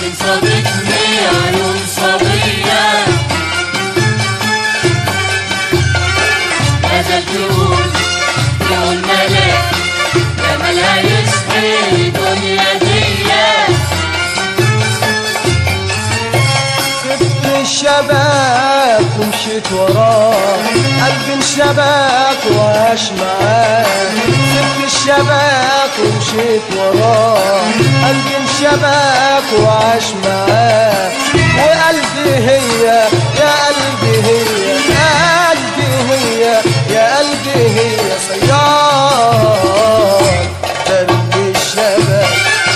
صادتني عيون صبية غزل تقول تقول ملاك جمالها يسحر الدنيا ديا سبت الشباب ومشيت وراه قلبي انشبك وعاش معاه سبت الشباب ومشيت وراه قلبي انشبك وعاش معاه وقلبي هي يا قلبي هي يا قلبي هي يا قلبي هي صياد قلبي الشباب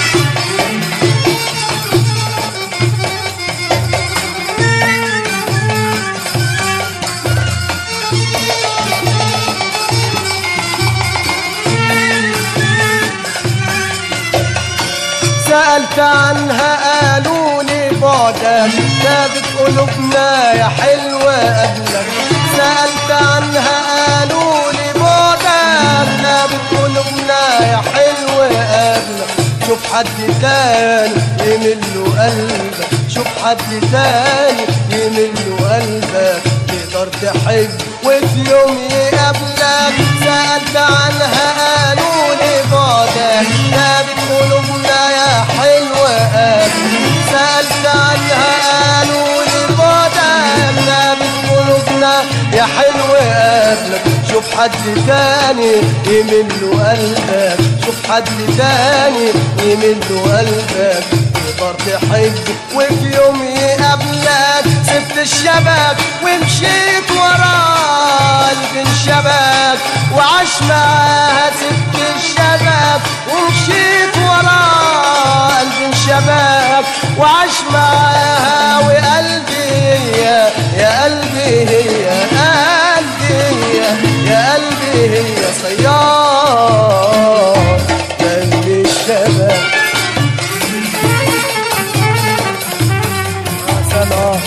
سألت عنها قالوا لي بعدك ثابت قلوبنا يا حلوة قبلك سألت عنها قالوا لي بعدك ثابت قلوبنا يا حلوة قبلك شوف حد تاني يمل له قلبك شوف حد تاني يمل له قلبك تقدر تحب وفي يوم يقابلك سألت عنها قالوا لي بعدك ثابت قلوبنا يا حلوة قبلك سألت عنها قالوا لي بعدك ثابت قلوبنا يا حلوة قبلك شوف حد تاني يمل له قلبك شوف حد تاني يمل له قلبك تقدر تحب وفي يوم يقابلك سبت الشبك ومشيت وراه قلبي انشبك وعاش معاها سبت الشبك ومشيت وراه قلبي انشبك وعاش معاها وقلبي هي يا قلبي هي قلبي هي يا قلبي هي صياد قلبي الشبك سلام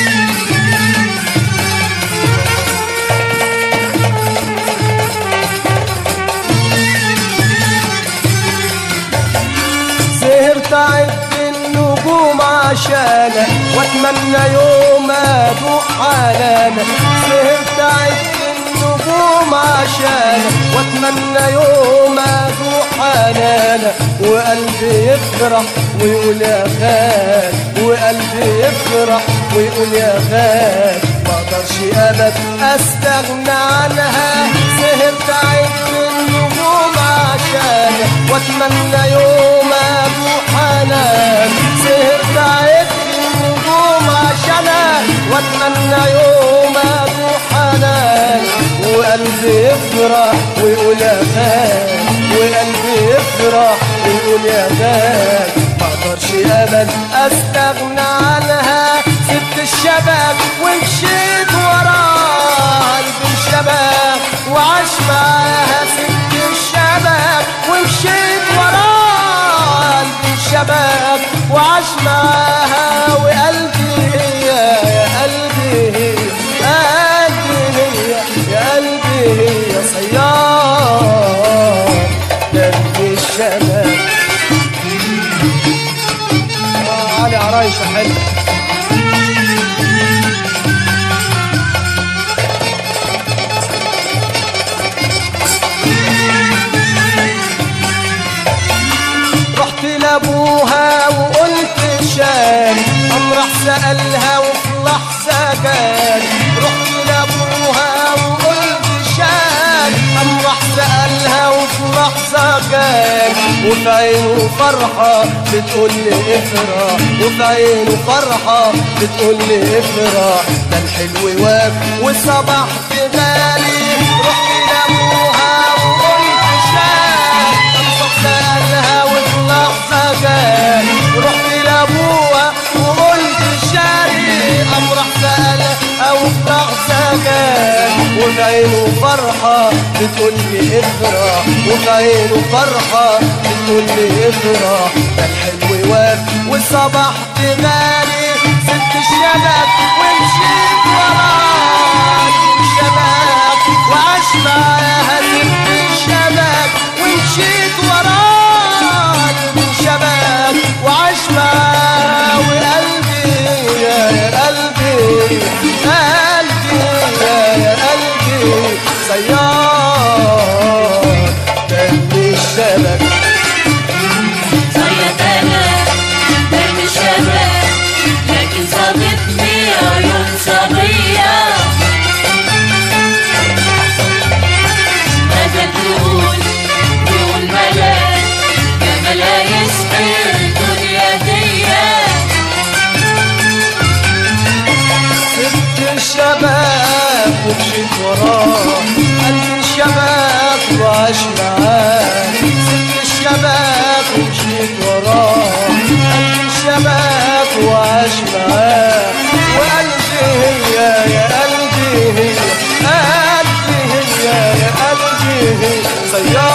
سهرت عد النجوم عشانك واتمنى يوم ادوق حنانك سهرت عد النجوم عشانك واتمنى يوم ادوق حنانك وقلبي يفرح ويقول يا خال وقلبي يفرح ويقول يا خال ما اقدرش ابد استغنى عنها سهرت عد النجوم عشانك واتمنى يوم ابو حنان سهرت عد النجوم عشانك واتمنى يوم ابو حنان وقلبي يفرح ويقول يا خال وقلبي يفرح ويقول يا خال ما اقدرش ابد استغنى عنها سبت الشباب ومشيت وراها قلبي الشباب وعاش معاها سبت الشباب ومشيت وراها قلبي الشباب وعاش معاها وقلبي هي يا قلبي هي يا قلبي هي يا قلبي هي صياد قلبي الشباب آه، علي عرايشة حلو رحت لابوها وقلت شاري قام راح سألها وفي لحظة جاري رحت لابوها وقلت شاري قام راح سألها وفي لحظة جاري وفي عينه فرحة بتقول لي افرح وفي عينه فرحة بتقول لي افرح ده الحلو واقف وصبحت غالي رحت لابوها وقلت شاري قام سألها وفي لحظة جاري رحت لابوها وقلت شاري قام راح سألها أو في لحظة جاري وفي عينه فرحة بتقول لي افرح وفي عينه فرحة بتقول لي افرح ده الحلو واقف وصبحت غالي سبت الشبك ومشيت وراك الشبك وعاش معاها سبت الشبك ومشيت وراك الشبك وعاش معاها شباب وعاش معاه وقلبي هي يا قلبي هي قلبي هي يا قلبي هي سيارة